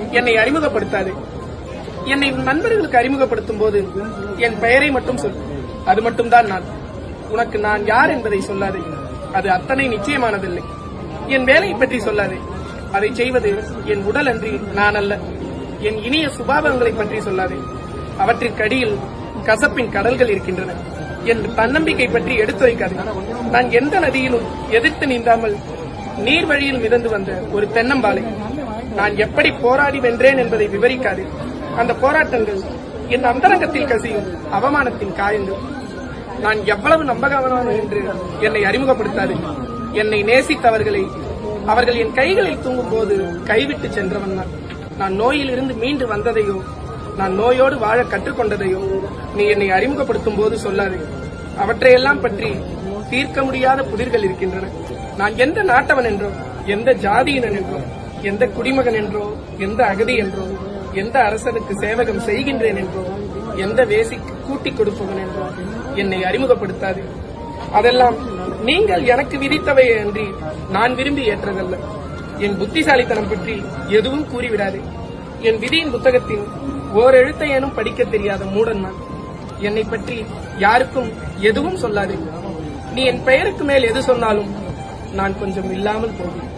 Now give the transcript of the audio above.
என்னை அறிமுகப்படுத்தாது என்னை உன் நண்பர்களுக்கு அறிமுகப்படுத்தும் போது என் பெயரை மட்டும் சொல் அது மட்டும்தான் நான் உனக்கு நான் யார் என்பதை சொல்லாதே அது அத்தனை நிச்சயமானதில்லை என் வேலையை பற்றி சொல்லாதே அதை செய்வது என் உடல் அன்றி நான் அல்ல என் இனிய சுபாவங்களை பற்றி சொல்லாதே அவற்றிற்கடியில் கசப்பின் கடல்கள் இருக்கின்றன என் தன்னம்பிக்கை பற்றி எடுத்துரைக்காது நான் எந்த நதியிலும் எதிர்த்து நீந்தாமல் நீர் வழியில் மிதந்து வந்த ஒரு தென்னம்பாலை நான் எப்படி போராடி வென்றேன் என்பதை விவரிக்காது அந்த போராட்டங்கள் என் அந்தரங்கத்தில் கசியும் அவமானத்தின் காயங்கள் நான் எவ்வளவு நம்பகமானவன் என்று என்னை அறிமுகப்படுத்தாது என்னை நேசித்தவர்களை அவர்கள் என் கைகளில் தூங்கும் போது கைவிட்டு சென்றவன் நான் நான் நோயிலிருந்து மீண்டு வந்ததையோ நான் நோயோடு வாழ கற்றுக்கொண்டதையோ நீ என்னை அறிமுகப்படுத்தும் போது சொல்லாதே அவற்றையெல்லாம் பற்றி தீர்க்க முடியாத புதிர்கள் இருக்கின்றன நான் எந்த நாட்டவன் என்றோ எந்த ஜாதியினன் என்றோ எந்த குடிமகன் என்றோ எந்த அகதி என்றோ எந்த அரசனுக்கு சேவகம் செய்கின்றேன் என்றோ எந்த வேசிக்கு கூட்டிக் கொடுப்பவன் என்றோ என்னை அறிமுகப்படுத்தாது அதெல்லாம் நீங்கள் எனக்கு விதித்தவையே அன்றி நான் விரும்பி ஏற்றதல்ல என் புத்திசாலித்தனம் பற்றி எதுவும் கூறிவிடாதே என் விதியின் புத்தகத்தின் ஓர் எழுத்தையேனும் படிக்க தெரியாத மூடன் நான் என்னை பற்றி யாருக்கும் எதுவும் சொல்லாதே நீ என் பெயருக்கு மேல் எது சொன்னாலும் நான் கொஞ்சம் இல்லாமல் போவேன்